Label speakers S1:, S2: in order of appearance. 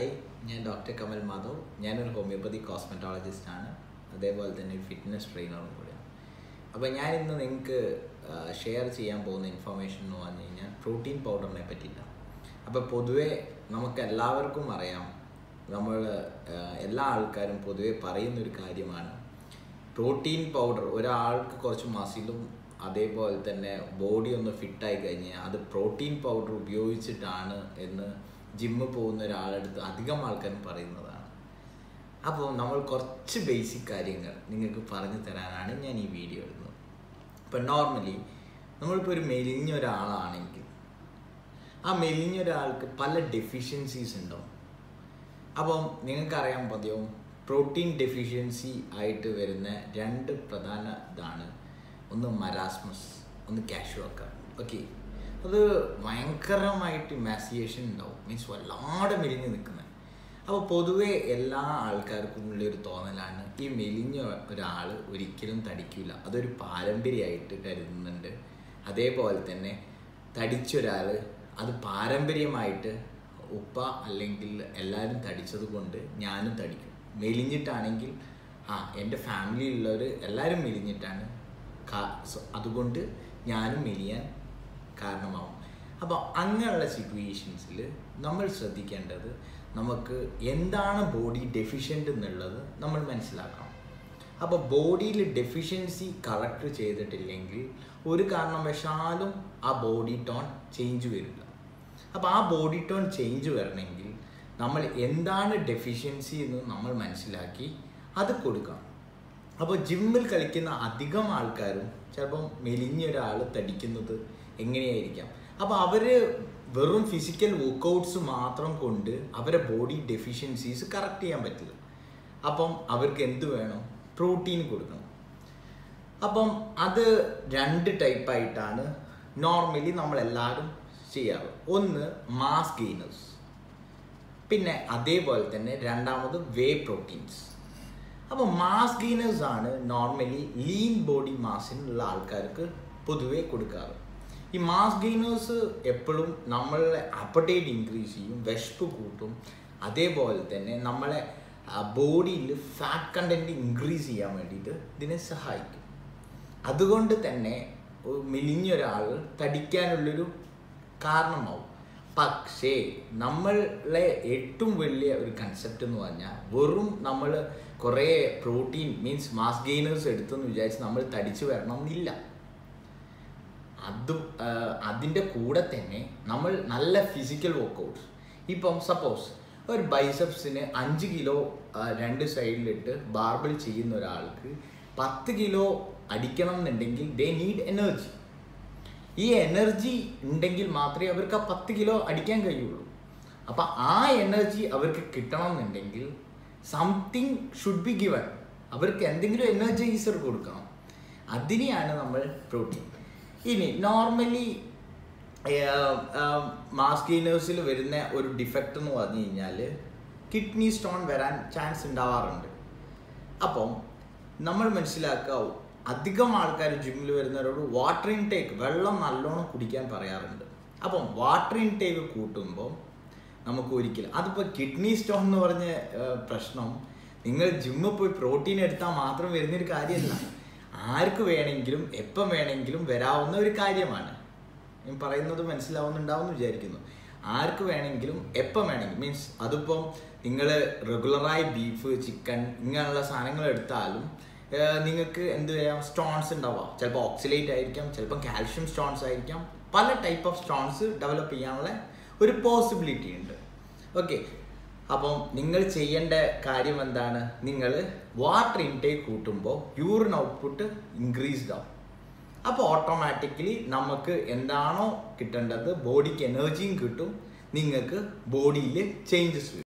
S1: hi ഞാൻ doctor Kamal Madhav ഞാനൊരു homeopathy cosmetologist ആണ് അതേപോലെ തന്നെ ഒരു ഫിറ്റ്നസ് ട്രെയിനറും കൂടിയാണ് അപ്പോൾ ഞാൻ ഇന്ന് നിങ്ങൾക്ക് ഷെയർ ചെയ്യാൻ പോകുന്ന ഇൻഫർമേഷൻ എന്ന് പറഞ്ഞു കഴിഞ്ഞാൽ പ്രോട്ടീൻ പൗഡറിനെ പറ്റിയില്ല അപ്പോൾ പൊതുവേ നമുക്ക് എല്ലാവർക്കും അറിയാം നമ്മൾ എല്ലാ ആൾക്കാരും പൊതുവെ പറയുന്നൊരു കാര്യമാണ് പ്രോട്ടീൻ പൗഡർ ഒരാൾക്ക് കുറച്ച് മസിലും അതേപോലെ തന്നെ ബോഡി ഒന്ന് ഫിറ്റായി കഴിഞ്ഞാൽ അത് പ്രോട്ടീൻ പൗഡർ ഉപയോഗിച്ചിട്ടാണ് എന്ന് ജിമ്മിൽ പോകുന്ന ഒരാളെടുത്ത് അധികം ആൾക്കാരും പറയുന്നതാണ് അപ്പോൾ നമ്മൾ കുറച്ച് ബേസിക് കാര്യങ്ങൾ നിങ്ങൾക്ക് പറഞ്ഞു തരാനാണ് ഞാൻ ഈ വീഡിയോ ഇടുന്നത് ഇപ്പം നോർമലി നമ്മളിപ്പോൾ ഒരു മെലിഞ്ഞ ഒരാളാണെങ്കിൽ ആ മെലിഞ്ഞ ഒരാൾക്ക് പല ഡെഫിഷ്യൻസീസ് ഉണ്ടാവും അപ്പം നിങ്ങൾക്കറിയാൻ പതിവും പ്രോട്ടീൻ ഡെഫിഷ്യൻസി ആയിട്ട് വരുന്ന രണ്ട് പ്രധാന ഇതാണ് ഒന്ന് മരാസ്മസ് ഒന്ന് കാഷ്വാക്ക ഓക്കെ അത് ഭയങ്കരമായിട്ട് മാസിയേഷൻ ഉണ്ടാവും മീൻസ് വല്ലാതെ മെലിഞ്ഞ് നിൽക്കുന്നത് അപ്പോൾ പൊതുവേ എല്ലാ ആൾക്കാർക്കും ഉള്ളൊരു തോന്നലാണ് ഈ മെലിഞ്ഞ ഒരാൾ ഒരിക്കലും തടിക്കില്ല അതൊരു പാരമ്പര്യമായിട്ട് കരുതുന്നുണ്ട് അതേപോലെ തന്നെ തടിച്ചൊരാൾ അത് പാരമ്പര്യമായിട്ട് ഉപ്പ അല്ലെങ്കിൽ എല്ലാവരും തടിച്ചത് കൊണ്ട് ഞാനും തടിക്കും മെലിഞ്ഞിട്ടാണെങ്കിൽ ആ എൻ്റെ ഫാമിലിയിലുള്ളവർ എല്ലാവരും മെലിഞ്ഞിട്ടാണ് അതുകൊണ്ട് ഞാനും മെലിയാൻ കാരണമാവും അപ്പോൾ അങ്ങനെയുള്ള സിറ്റുവേഷൻസിൽ നമ്മൾ ശ്രദ്ധിക്കേണ്ടത് നമുക്ക് എന്താണ് ബോഡി ഡെഫിഷ്യൻ്റ് എന്നുള്ളത് നമ്മൾ മനസ്സിലാക്കണം അപ്പോൾ ബോഡിയിൽ ഡെഫിഷ്യൻസി കറക്റ്റ് ചെയ്തിട്ടില്ലെങ്കിൽ ഒരു കാരണവശാലും ആ ബോഡി ടോൺ ചേഞ്ച് വരില്ല അപ്പോൾ ആ ബോഡി ടോൺ ചേഞ്ച് വരണമെങ്കിൽ നമ്മൾ എന്താണ് ഡെഫിഷ്യൻസി എന്ന് നമ്മൾ മനസ്സിലാക്കി അത് കൊടുക്കണം അപ്പോൾ ജിമ്മിൽ കളിക്കുന്ന അധികം ആൾക്കാരും ചിലപ്പം മെലിഞ്ഞ ഒരാൾ തടിക്കുന്നത് എങ്ങനെയായിരിക്കാം അപ്പോൾ അവർ വെറും ഫിസിക്കൽ വർക്കൗട്ട്സ് മാത്രം കൊണ്ട് അവരെ ബോഡി ഡെഫിഷ്യൻസീസ് കറക്റ്റ് ചെയ്യാൻ പറ്റില്ല അപ്പം അവർക്ക് എന്ത് വേണം പ്രോട്ടീൻ കൊടുക്കണം അപ്പം അത് രണ്ട് ടൈപ്പായിട്ടാണ് നോർമലി നമ്മളെല്ലാവരും ചെയ്യാറ് ഒന്ന് മാസ് ഗെയിനേഴ്സ് പിന്നെ അതേപോലെ തന്നെ രണ്ടാമത് വേ പ്രോട്ടീൻസ് അപ്പോൾ മാസ് ഗെയിനേഴ്സ് ആണ് നോർമലി ലീൻ ബോഡി മാസിനുള്ള ആൾക്കാർക്ക് പൊതുവേ കൊടുക്കാറ് ഈ മാസ് ഗെയിനേഴ്സ് എപ്പോഴും നമ്മളെ അപ്പറ്റൈറ്റ് ഇൻക്രീസ് ചെയ്യും വിശപ്പ് കൂട്ടും അതേപോലെ തന്നെ നമ്മളെ ബോഡിയിൽ ഫാറ്റ് കണ്ടൻറ്റ് ഇൻക്രീസ് ചെയ്യാൻ വേണ്ടിയിട്ട് ഇതിനെ സഹായിക്കും അതുകൊണ്ട് തന്നെ മെലിഞ്ഞൊരാൾ തടിക്കാനുള്ളൊരു കാരണമാവും പക്ഷേ നമ്മളെ ഏറ്റവും വലിയ ഒരു കൺസെപ്റ്റ് എന്ന് പറഞ്ഞാൽ വെറും നമ്മൾ കുറേ പ്രോട്ടീൻ മീൻസ് മാസ് ഗെയിനേഴ്സ് എടുത്തെന്ന് വിചാരിച്ച് നമ്മൾ തടിച്ചു വരണം എന്നില്ല അതും അതിൻ്റെ കൂടെ തന്നെ നമ്മൾ നല്ല ഫിസിക്കൽ വർക്കൗട്ട്സ് ഇപ്പം സപ്പോസ് ഒരു ബൈസപ്സിന് അഞ്ച് കിലോ രണ്ട് സൈഡിലിട്ട് ബാർബിൾ ചെയ്യുന്ന ഒരാൾക്ക് പത്ത് കിലോ അടിക്കണം എന്നുണ്ടെങ്കിൽ ദേ നീഡ് എനർജി ഈ എനർജി ഉണ്ടെങ്കിൽ മാത്രമേ അവർക്ക് ആ പത്ത് കിലോ അടിക്കാൻ കഴിയുള്ളൂ അപ്പം ആ എനർജി അവർക്ക് കിട്ടണം എന്നുണ്ടെങ്കിൽ സംതിങ് ഷുഡ് ബി ഗിവൺ അവർക്ക് എന്തെങ്കിലും എനർജൈസർ കൊടുക്കണം അതിനെയാണ് നമ്മൾ പ്രോട്ടീൻ ഇനി നോർമലി മാസ് ഗെയിനേഴ്സിൽ വരുന്ന ഒരു ഡിഫക്റ്റ് എന്ന് പറഞ്ഞു കഴിഞ്ഞാൽ കിഡ്നി സ്റ്റോൺ വരാൻ ചാൻസ് ഉണ്ടാവാറുണ്ട് അപ്പം നമ്മൾ മനസ്സിലാക്കുക അധികം ആൾക്കാർ ജിമ്മിൽ വരുന്നവരോട് വാട്ടർ ഇൻടേക്ക് വെള്ളം നല്ലോണം കുടിക്കാൻ പറയാറുണ്ട് അപ്പം വാട്ടർ ഇൻടേക്ക് കൂട്ടുമ്പോൾ നമുക്ക് ഒരിക്കലും അതിപ്പോൾ കിഡ്നി സ്റ്റോൺ എന്ന് പറഞ്ഞ പ്രശ്നം നിങ്ങൾ ജിമ്മിൽ പോയി പ്രോട്ടീൻ എടുത്താൽ മാത്രം വരുന്നൊരു കാര്യമല്ല ആർക്ക് വേണമെങ്കിലും എപ്പം വേണമെങ്കിലും വരാവുന്ന ഒരു കാര്യമാണ് ഞാൻ പറയുന്നത് മനസ്സിലാവുന്നുണ്ടാവും എന്ന് വിചാരിക്കുന്നു ആർക്ക് വേണമെങ്കിലും എപ്പം വേണമെങ്കിലും മീൻസ് അതിപ്പം നിങ്ങൾ റെഗുലറായി ബീഫ് ചിക്കൻ ഇങ്ങനെയുള്ള സാധനങ്ങൾ എടുത്താലും നിങ്ങൾക്ക് എന്ത് ചെയ്യാം സ്റ്റോൺസ് ഉണ്ടാവാം ചിലപ്പോൾ ഓക്സിലേറ്റ് ആയിരിക്കാം ചിലപ്പോൾ കാൽഷ്യം സ്റ്റോൺസ് ആയിരിക്കാം പല ടൈപ്പ് ഓഫ് സ്റ്റോൺസ് ഡെവലപ്പ് ചെയ്യാനുള്ള ഒരു പോസിബിലിറ്റി ഉണ്ട് ഓക്കെ അപ്പം നിങ്ങൾ ചെയ്യേണ്ട കാര്യം എന്താണ് നിങ്ങൾ വാട്ടർ ഇൻടേക്ക് കൂട്ടുമ്പോൾ യൂറിൻ ഔട്ട്പുട്ട് ഇൻക്രീസ്ഡ് ആവും അപ്പോൾ ഓട്ടോമാറ്റിക്കലി നമുക്ക് എന്താണോ കിട്ടേണ്ടത് ബോഡിക്ക് എനർജിയും കിട്ടും നിങ്ങൾക്ക് ബോഡിയിൽ ചേഞ്ചസ് വരും